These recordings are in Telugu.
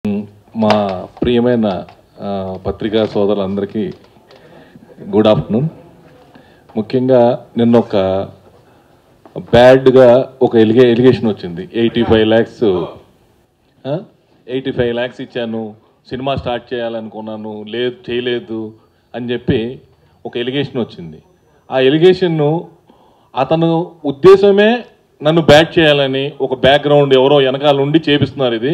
మా ప్రియమైన ఆ, పత్రికా సోదరులందరికీ గుడ్ ఆఫ్టర్నూన్ ముఖ్యంగా నిన్న ఒక బ్యాడ్గా ఒక ఎలిగే ఎలిగేషన్ వచ్చింది eighty five lakhs eighty five lakhs ఇచ్చాను సినిమా స్టార్ట్ చేయాలనుకున్నాను లేదు చేయలేదు అని చెప్పి ఒక ఎలిగేషన్ వచ్చింది ఆ ఎలిగేషన్ను అతను ఉద్దేశమే నన్ను బ్యాట్ చేయాలని ఒక బ్యాక్గ్రౌండ్ ఎవరో వెనకాల ఉండి చేపిస్తున్నారు ఇది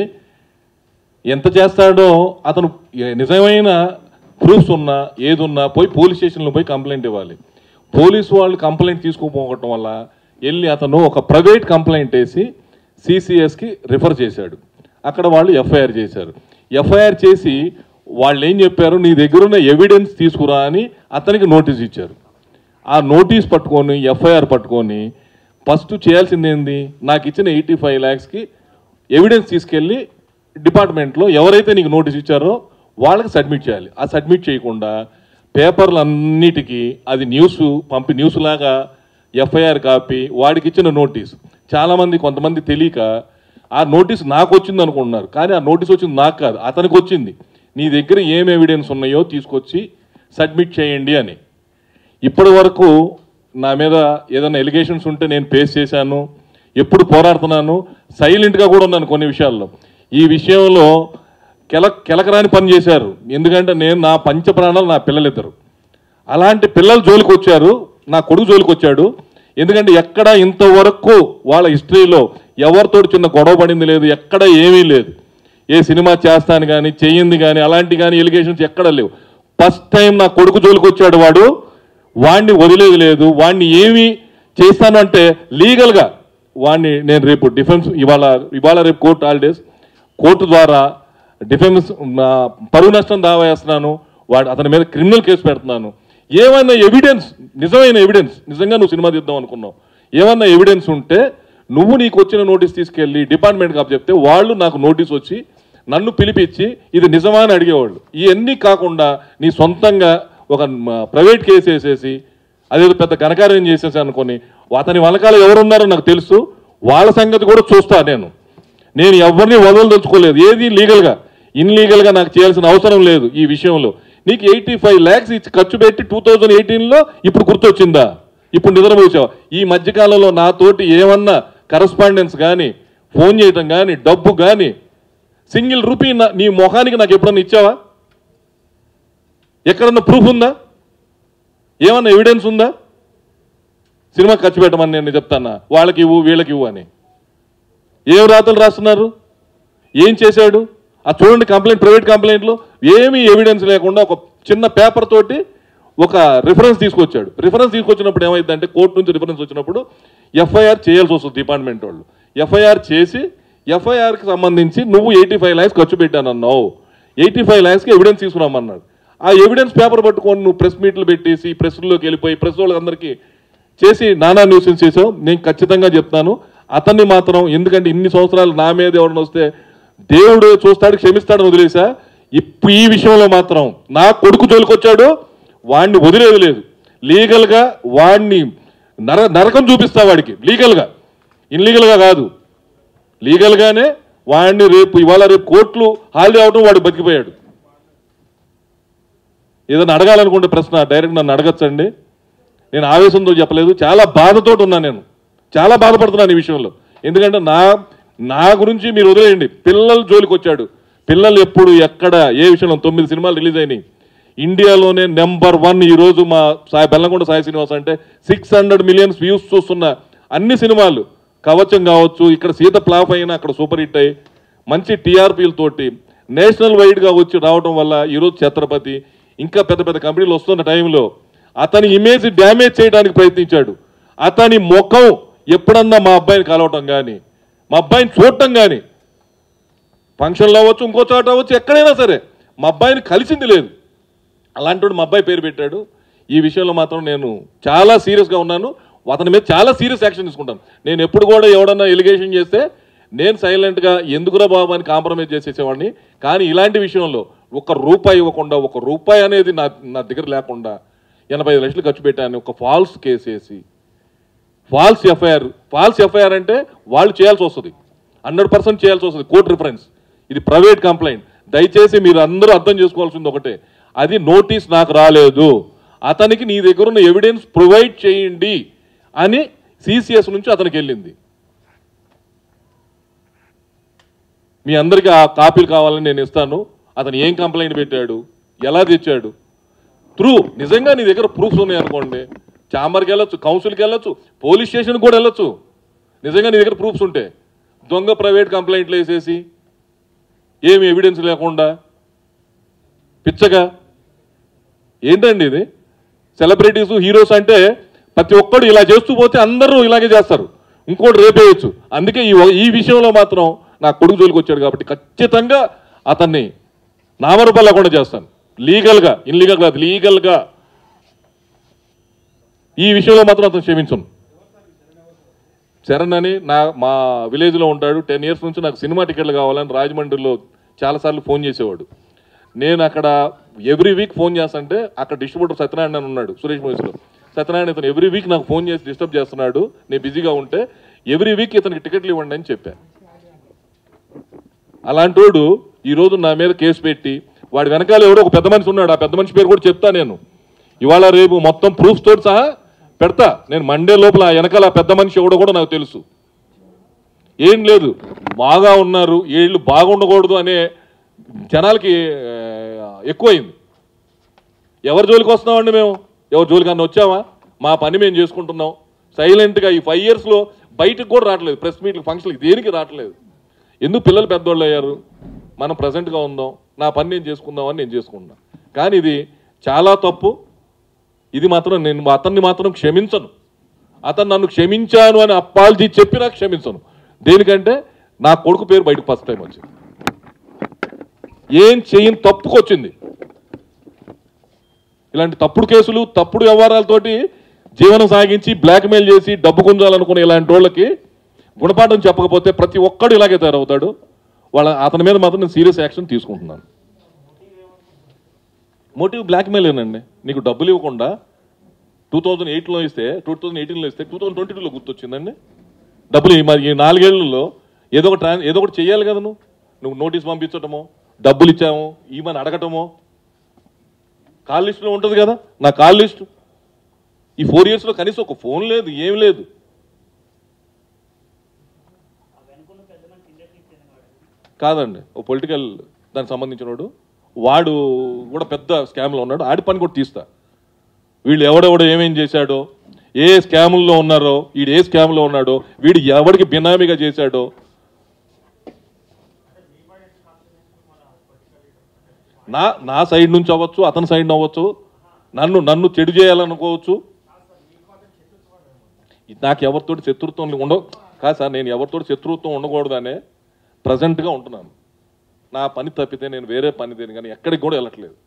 ఎంత చేస్తాడో అతను నిజమైన ప్రూఫ్స్ ఉన్నా ఏదున్నా పోయి పోలీస్ స్టేషన్లో పోయి కంప్లైంట్ ఇవ్వాలి పోలీసు వాళ్ళు కంప్లైంట్ తీసుకోకపోవటం వల్ల వెళ్ళి అతను ఒక ప్రైవేట్ కంప్లైంట్ వేసి సిసిఎస్కి రిఫర్ చేశాడు అక్కడ వాళ్ళు ఎఫ్ఐఆర్ చేశారు ఎఫ్ఐఆర్ చేసి వాళ్ళు ఏం చెప్పారు నీ దగ్గర ఉన్న ఎవిడెన్స్ తీసుకురా అని అతనికి నోటీస్ ఇచ్చారు ఆ నోటీస్ పట్టుకొని ఎఫ్ఐఆర్ పట్టుకొని ఫస్ట్ చేయాల్సింది ఏంది నాకు ఇచ్చిన ఎయిటీ ఫైవ్ ల్యాక్స్కి ఎవిడెన్స్ తీసుకెళ్ళి డిపార్ట్మెంట్లో ఎవరైతే నీకు నోటీస్ ఇచ్చారో వాళ్ళకి సబ్మిట్ చేయాలి ఆ సబ్మిట్ చేయకుండా పేపర్లు అన్నిటికీ అది న్యూస్ పంపి న్యూస్ లాగా ఎఫ్ఐఆర్ కాపీ వాడికి ఇచ్చిన నోటీస్ చాలామంది కొంతమంది తెలియక ఆ నోటీస్ నాకు వచ్చింది అనుకుంటున్నారు కానీ ఆ నోటీస్ వచ్చింది నాకు కాదు అతనికి వచ్చింది నీ దగ్గర ఏం ఎవిడెన్స్ ఉన్నాయో తీసుకొచ్చి సబ్మిట్ చేయండి అని ఇప్పటి వరకు నా మీద ఏదైనా ఎలిగేషన్స్ ఉంటే నేను ఫేస్ చేశాను ఎప్పుడు పోరాడుతున్నాను సైలెంట్గా కూడా ఉన్నాను కొన్ని విషయాల్లో ఈ విషయంలో కెల కెలకరాని పని చేశారు ఎందుకంటే నేను నా పంచ ప్రాణాలు నా పిల్లలిద్దరు అలాంటి పిల్లలు జోలికి వచ్చారు నా కొడుకు జోలికి వచ్చాడు ఎందుకంటే ఎక్కడ ఇంతవరకు వాళ్ళ హిస్టరీలో ఎవరితో చిన్న గొడవ పడింది లేదు ఎక్కడ ఏమీ లేదు ఏ సినిమా చేస్తాను కానీ చెయ్యింది కానీ అలాంటి కానీ ఎలిగేషన్స్ ఎక్కడ లేవు ఫస్ట్ టైం నా కొడుకు జోలికి వచ్చాడు వాడు వాడిని వదిలేదు లేదు వాడిని ఏమి చేస్తాను అంటే లీగల్గా వాడిని నేను రేపు డిఫెన్స్ ఇవాళ ఇవాళ రేపు కోర్టు హాలిడేస్ కోర్టు ద్వారా డిఫెన్స్ నా పరువు నష్టం దావా వేస్తున్నాను వాడు అతని మీద క్రిమినల్ కేసు పెడుతున్నాను ఏమైనా ఎవిడెన్స్ నిజమైన ఎవిడెన్స్ నిజంగా నువ్వు సినిమా తీద్దాం అనుకున్నావు ఏమన్నా ఎవిడెన్స్ ఉంటే నువ్వు నీకు వచ్చిన నోటీస్ తీసుకెళ్ళి డిపార్ట్మెంట్కి అప్ చెప్తే వాళ్ళు నాకు నోటీస్ వచ్చి నన్ను పిలిపించి ఇది నిజమా అని అడిగేవాళ్ళు ఇవన్నీ కాకుండా నీ సొంతంగా ఒక ప్రైవేట్ కేసు వేసేసి అదేదో పెద్ద ఘనకార్యం చేసేసి అనుకొని అతని వెనకాల ఎవరున్నారో నాకు తెలుసు వాళ్ళ సంగతి కూడా చూస్తా నేను నేను ఎవరిని వదలదలుచుకోలేదు ఏది లీగల్గా ఇన్లీగల్గా నాకు చేయాల్సిన అవసరం లేదు ఈ విషయంలో నీకు ఎయిటీ ఫైవ్ ల్యాక్స్ ఇచ్చి ఖర్చు పెట్టి టూ థౌజండ్ ఎయిటీన్లో ఇప్పుడు గుర్తొచ్చిందా ఇప్పుడు నిద్రపోసావు ఈ మధ్యకాలంలో నాతోటి ఏమన్నా కరస్పాండెన్స్ కానీ ఫోన్ చేయటం కానీ డబ్బు కానీ సింగిల్ రూపీ నా- నీ మొహానికి నాకు ఎప్పుడన్నా ఇచ్చావా ఎక్కడన్నా ప్రూఫ్ ఉందా ఏమన్నా ఎవిడెన్స్ ఉందా సినిమా ఖర్చు పెట్టమని నేను చెప్తానా వాళ్ళకి ఇవ్వు వీళ్ళకి ఇవ్వు అని ఏం రాతలు రాస్తున్నారు ఏం చేశాడు ఆ చూడండి కంప్లైంట్ ప్రైవేట్ కంప్లైంట్లో ఏమీ ఎవిడెన్స్ లేకుండా ఒక చిన్న పేపర్ తోటి ఒక రిఫరెన్స్ తీసుకొచ్చాడు రిఫరెన్స్ తీసుకొచ్చినప్పుడు ఏమైందంటే కోర్టు నుంచి రిఫరెన్స్ వచ్చినప్పుడు ఎఫ్ఐఆర్ చేయాల్సి వస్తుంది డిపార్ట్మెంట్ వాళ్ళు ఎఫ్ఐఆర్ చేసి ఎఫ్ఐఆర్కి సంబంధించి నువ్వు ఎయిటీ ఫైవ్ ల్యాక్స్ ఖర్చు పెట్టానన్నావు ఎయిటీ ఫైవ్ ల్యాక్స్కి ఎవిడెన్స్ తీసుకురామన్నాడు ఆ ఎవిడెన్స్ పేపర్ పట్టుకొని నువ్వు ప్రెస్ మీట్లు పెట్టేసి ప్రెస్లోకి వెళ్ళిపోయి ప్రెస్ వాళ్ళందరికీ చేసి నానా న్యూసెన్స్ చేసావు నేను ఖచ్చితంగా చెప్తాను అతన్ని మాత్రం ఎందుకంటే ఇన్ని సంవత్సరాలు నా మీద ఎవరిని వస్తే దేవుడు చూస్తాడు క్షమిస్తాడని వదిలేసా ఇప్పుడు ఈ విషయంలో మాత్రం నా కొడుకు జోలికొచ్చాడు వాడిని వదిలేదు లేదు లీగల్గా వాడిని నర నరకం చూపిస్తా వాడికి లీగల్గా ఇన్లీగల్గా కాదు లీగల్గానే వాడిని రేపు ఇవాళ రేపు కోర్టులు హాలిడే అవడం వాడు బతికిపోయాడు ఏదైనా అడగాలనుకుంటే ప్రశ్న డైరెక్ట్ నన్ను అడగచ్చండి నేను ఆవేశంతో చెప్పలేదు చాలా బాధతో ఉన్నా నేను చాలా బాధపడుతున్నాను ఈ విషయంలో ఎందుకంటే నా నా గురించి మీరు వదిలేయండి పిల్లల జోలికి వచ్చాడు పిల్లలు ఎప్పుడు ఎక్కడ ఏ విషయంలో తొమ్మిది సినిమాలు రిలీజ్ అయినాయి ఇండియాలోనే నెంబర్ వన్ ఈరోజు మా సాయి బెల్లంకొండ సాయి శ్రీనివాస్ అంటే సిక్స్ హండ్రెడ్ మిలియన్స్ వ్యూస్ చూస్తున్న అన్ని సినిమాలు కవచం కావచ్చు ఇక్కడ సీత ఫ్లాప్ అయినా అక్కడ సూపర్ హిట్ అయ్యి మంచి టీఆర్పీలతోటి నేషనల్ వైడ్గా వచ్చి రావడం వల్ల ఈరోజు ఛత్రపతి ఇంకా పెద్ద పెద్ద కంపెనీలు వస్తున్న టైంలో అతని ఇమేజ్ డ్యామేజ్ చేయడానికి ప్రయత్నించాడు అతని ముఖం ఎప్పుడన్నా మా అబ్బాయిని కలవటం కానీ మా అబ్బాయిని చూడటం కానీ ఫంక్షన్లో అవ్వచ్చు ఇంకో చోట అవ్వచ్చు ఎక్కడైనా సరే మా అబ్బాయిని కలిసింది లేదు అలాంటి మా అబ్బాయి పేరు పెట్టాడు ఈ విషయంలో మాత్రం నేను చాలా సీరియస్గా ఉన్నాను అతని మీద చాలా సీరియస్ యాక్షన్ తీసుకుంటాను నేను ఎప్పుడు కూడా ఎవడన్నా ఎలిగేషన్ చేస్తే నేను సైలెంట్గా ఎందుకురా బాబు అని కాంప్రమైజ్ చేసేసేవాడిని కానీ ఇలాంటి విషయంలో ఒక రూపాయి ఇవ్వకుండా ఒక రూపాయి అనేది నా నా దగ్గర లేకుండా ఎనభై ఐదు లక్షలు ఖర్చు పెట్టాను ఒక ఫాల్స్ కేసు వేసి ఫాల్స్ ఎఫ్ఐఆర్ ఫాల్స్ ఎఫ్ఐఆర్ అంటే వాళ్ళు చేయాల్సి వస్తుంది హండ్రెడ్ పర్సెంట్ చేయాల్సి వస్తుంది కోర్టు రిఫరెన్స్ ఇది ప్రైవేట్ కంప్లైంట్ దయచేసి మీరు అందరూ అర్థం చేసుకోవాల్సింది ఒకటే అది నోటీస్ నాకు రాలేదు అతనికి నీ దగ్గర ఉన్న ఎవిడెన్స్ ప్రొవైడ్ చేయండి అని సిసిఎస్ నుంచి అతనికి వెళ్ళింది మీ అందరికీ ఆ కాపీలు కావాలని నేను ఇస్తాను అతను ఏం కంప్లైంట్ పెట్టాడు ఎలా తెచ్చాడు త్రూ నిజంగా నీ దగ్గర ప్రూఫ్స్ ఉన్నాయి అనుకోండి చాంబర్కి వెళ్ళొచ్చు కౌన్సిల్కి వెళ్ళొచ్చు పోలీస్ స్టేషన్కి కూడా వెళ్ళొచ్చు నిజంగా నీ దగ్గర ప్రూఫ్స్ ఉంటే దొంగ ప్రైవేట్ కంప్లైంట్లు వేసేసి ఏమి ఎవిడెన్స్ లేకుండా పిచ్చగా ఏంటండి ఇది సెలబ్రిటీస్ హీరోస్ అంటే ప్రతి ఒక్కడు ఇలా చేస్తూ పోతే అందరూ ఇలాగే చేస్తారు ఇంకోటి రేపేయచ్చు అందుకే ఈ ఈ విషయంలో మాత్రం నా కొడుకు జోలికి వచ్చాడు కాబట్టి ఖచ్చితంగా అతన్ని నామరూపాలు లేకుండా చేస్తాను లీగల్గా ఇన్లీగల్ కాదు లీగల్గా ఈ విషయంలో మాత్రం అతను క్షమించను చరణ్ అని నా మా విలేజ్లో ఉంటాడు టెన్ ఇయర్స్ నుంచి నాకు సినిమా టికెట్లు కావాలని రాజమండ్రిలో చాలాసార్లు ఫోన్ చేసేవాడు నేను అక్కడ ఎవ్రీ వీక్ ఫోన్ చేస్తుంటే అక్కడ డిస్ట్రిబ్యూటర్ సత్యనారాయణ అని ఉన్నాడు సురేష్ మూవీస్లో సత్యనారాయణ ఇతను ఎవ్రీ వీక్ నాకు ఫోన్ చేసి డిస్టర్బ్ చేస్తున్నాడు నేను బిజీగా ఉంటే ఎవ్రీ వీక్ ఇతనికి టికెట్లు ఇవ్వండి అని చెప్పా అలాంటోడు ఈరోజు నా మీద కేసు పెట్టి వాడి వెనకాల ఎవడో ఒక పెద్ద మనిషి ఉన్నాడు ఆ పెద్ద మనిషి పేరు కూడా చెప్తా నేను ఇవాళ రేపు మొత్తం ప్రూఫ్ తోటి సహా పెడతా నేను మండే లోపల ఆ వెనకాల ఆ పెద్ద మనిషి ఎవడో కూడా నాకు తెలుసు ఏం లేదు బాగా ఉన్నారు వీళ్ళు బాగుండకూడదు అనే జనాలకి ఆ, ఎక్కువైంది ఎవరి జోలికి వస్తున్నామండి మేము ఎవరి జోలికి అన్న వచ్చామా మా పని మేము చేసుకుంటున్నాం సైలెంట్గా ఈ ఫైవ్ ఇయర్స్లో బయటకు కూడా రావట్లేదు ప్రెస్ మీట్లు ఫంక్షన్కి దేనికి రావట్లేదు ఎందుకు పిల్లలు పెద్దోళ్ళు అయ్యారు మనం ప్రజెంట్గా ఉందాం నా పని నేను చేసుకుందాం అని నేను చేసుకుంటున్నా కానీ ఇది చాలా తప్పు ఇది మాత్రం నేను అతన్ని మాత్రం క్షమించను అతను నన్ను క్షమించాను అని అప్పాలజీ చెప్పినా క్షమించను దేనికంటే నా కొడుకు పేరు బయటకు ఫస్ట్ టైం వచ్చింది ఏం చేయని తప్పుకొచ్చింది ఇలాంటి తప్పుడు కేసులు తప్పుడు వ్యవహారాలతోటి జీవనం సాగించి బ్లాక్మెయిల్ చేసి డబ్బు గుంజాలనుకునే ఇలాంటి వాళ్ళకి గుణపాఠం చెప్పకపోతే ప్రతి ఒక్కడు ఇలాగే తయారవుతాడు వాళ్ళ అతని మీద మాత్రం నేను సీరియస్ యాక్షన్ తీసుకుంటున్నాను మోటివ్ బ్లాక్మెయిలేనండి నీకు డబ్బులు ఇవ్వకుండా టూ థౌజండ్ ఎయిట్లో ఇస్తే టూ థౌజండ్ ఎయిటీన్లో ఇస్తే టూ థౌజండ్ ట్వంటీ టూలో గుర్తొచ్చిందండి డబ్బులు ఈ మరి ఈ నాలుగేళ్లలో ఏదో ఒక ట్రాన్ ఏదో ఒకటి చేయాలి కదా నువ్వు నువ్వు నోటీస్ పంపించటమో డబ్బులు ఇచ్చామో ఈమెను అడగటమో కాల్ లిస్టులో ఉంటుంది కదా నా కాల్ లిస్ట్ ఈ ఫోర్ ఇయర్స్లో కనీసం ఒక ఫోన్ లేదు ఏం లేదు కాదండి ఓ పొలిటికల్ దానికి సంబంధించిన వాడు వాడు కూడా పెద్ద స్కామ్లో ఉన్నాడు ఆడి పని కూడా తీస్తా వీళ్ళు ఎవడెవడో ఏమేం చేశాడో ఏ స్కాముల్లో ఉన్నారో వీడు ఏ స్కామ్లో ఉన్నాడో వీడు ఎవడికి బినామీగా చేశాడో నా నా సైడ్ నుంచి అవ్వచ్చు అతని సైడ్ అవ్వచ్చు నన్ను నన్ను చెడు చేయాలనుకోవచ్చు ఇది నాకు ఎవరితోటి శత్రుత్వం ఉండవు కాదు సార్ నేను ఎవరితోటి శత్రుత్వం ఉండకూడదనే ప్రజెంట్గా ఉంటున్నాను నా పని తప్పితే నేను వేరే పని దేని కానీ ఎక్కడికి కూడా వెళ్ళట్లేదు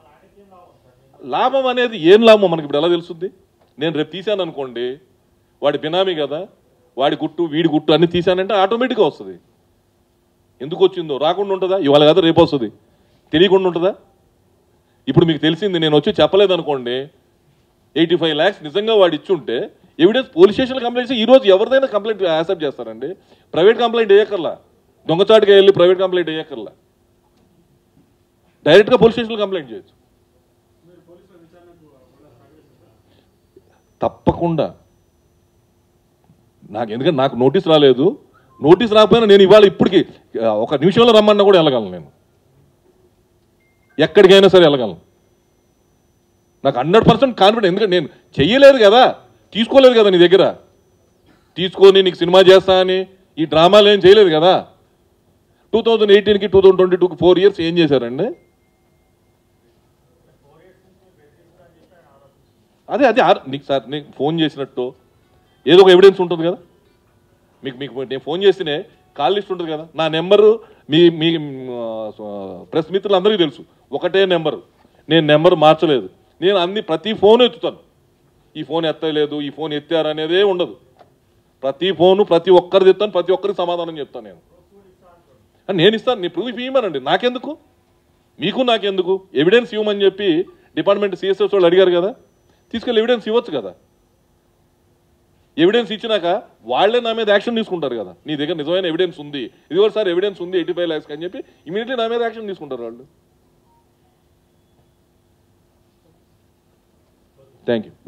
లాభం అనేది ఏం లాభం మనకి ఇప్పుడు ఎలా తెలుస్తుంది నేను రేపు తీశాను అనుకోండి వాడి బినామీ కదా వాడి గుట్టు వీడి గుట్టు అన్ని తీశానంటే ఆటోమేటిక్గా వస్తుంది ఎందుకు వచ్చిందో రాకుండా ఉంటుందా ఇవాళ కదా రేపు వస్తుంది తెలియకుండా ఉంటుందా ఇప్పుడు మీకు తెలిసింది నేను వచ్చి చెప్పలేదు అనుకోండి ఎయిటీ ఫైవ్ ల్యాక్స్ నిజంగా వాడు ఇచ్చుంటే ఎవిడెన్స్ పోలీస్ స్టేషన్లో కంప్లైంట్ చేసి ఈ రోజు ఎవరిదైనా కంప్లైంట్ యాక్సెప్ట్ చేస్తారండి ప్రైవేట్ కంప్లైంట్ వేయకర్లా దొంగచాటుగా వెళ్ళి ప్రైవేట్ కంప్లైంట్ వేయకర్లా డైరెక్ట్గా పోలీస్ స్టేషన్లో కంప్లైంట్ చేయొచ్చు తప్పకుండా నాకు ఎందుకంటే నాకు నోటీస్ రాలేదు నోటీస్ రాకపోయినా నేను ఇవాళ ఇప్పటికి ఆ, ఒక నిమిషంలో రమ్మన్నా కూడా వెళ్ళగలను నేను ఎక్కడికైనా సరే వెళ్ళగలను నాకు హండ్రెడ్ పర్సెంట్ కాన్ఫిడెంట్ ఎందుకంటే నేను చెయ్యలేదు కదా తీసుకోలేదు కదా నీ దగ్గర తీసుకొని నీకు సినిమా చేస్తా అని ఈ డ్రామాలు ఏం చేయలేదు కదా టూ థౌజండ్ ఎయిటీన్కి టూ థౌజండ్ ట్వంటీ టూకి ఫోర్ ఇయర్స్ ఏం చేశారండి అదే అదే ఆ- నీకు సార్ నీకు ఫోన్ చేసినట్టు ఏదో ఒక ఎవిడెన్స్ ఉంటుంది కదా మీకు మీకు నేను ఫోన్ చేస్తేనే కాల్ లిస్ట్ ఉంటుంది కదా నా నెంబరు మీ మీ ప్రెస్ మిత్రులందరికీ తెలుసు ఒకటే నెంబరు నేను నెంబర్ మార్చలేదు నేను అన్ని ప్రతి ఫోన్ ఎత్తుతాను ఈ ఫోన్ ఎత్తలేదు ఈ ఫోన్ ఎత్తారు అనేదే ఉండదు ప్రతి ఫోను ప్రతి ఒక్కరిది ఎత్తాను ప్రతి ఒక్కరికి సమాధానం చెప్తాను నేను ఆ, నేను ఇస్తాను నీ ప్రూఫ్ ఇవ్వమనండి నాకెందుకు మీకు నాకెందుకు ఎవిడెన్స్ ఇవ్వమని చెప్పి డిపార్ట్మెంట్ సిఎస్ఎస్ వాళ్ళు అడిగారు కదా తీసుకెళ్ళి ఎవిడెన్స్ ఇవ్వచ్చు కదా ఎవిడెన్స్ ఇచ్చినాక వాళ్ళే నా మీద యాక్షన్ తీసుకుంటారు కదా నీ దగ్గర నిజమైన ఎవిడెన్స్ ఉంది ఇది సార్ ఎవిడెన్స్ ఉంది ఎయిటీ ఫైవ్ ల్యాక్స్ అని చెప్పి ఇమీడియట్లీ నా మీద యాక్షన్ తీసుకుంటారు వాళ్ళు థ్యాంక్ యూ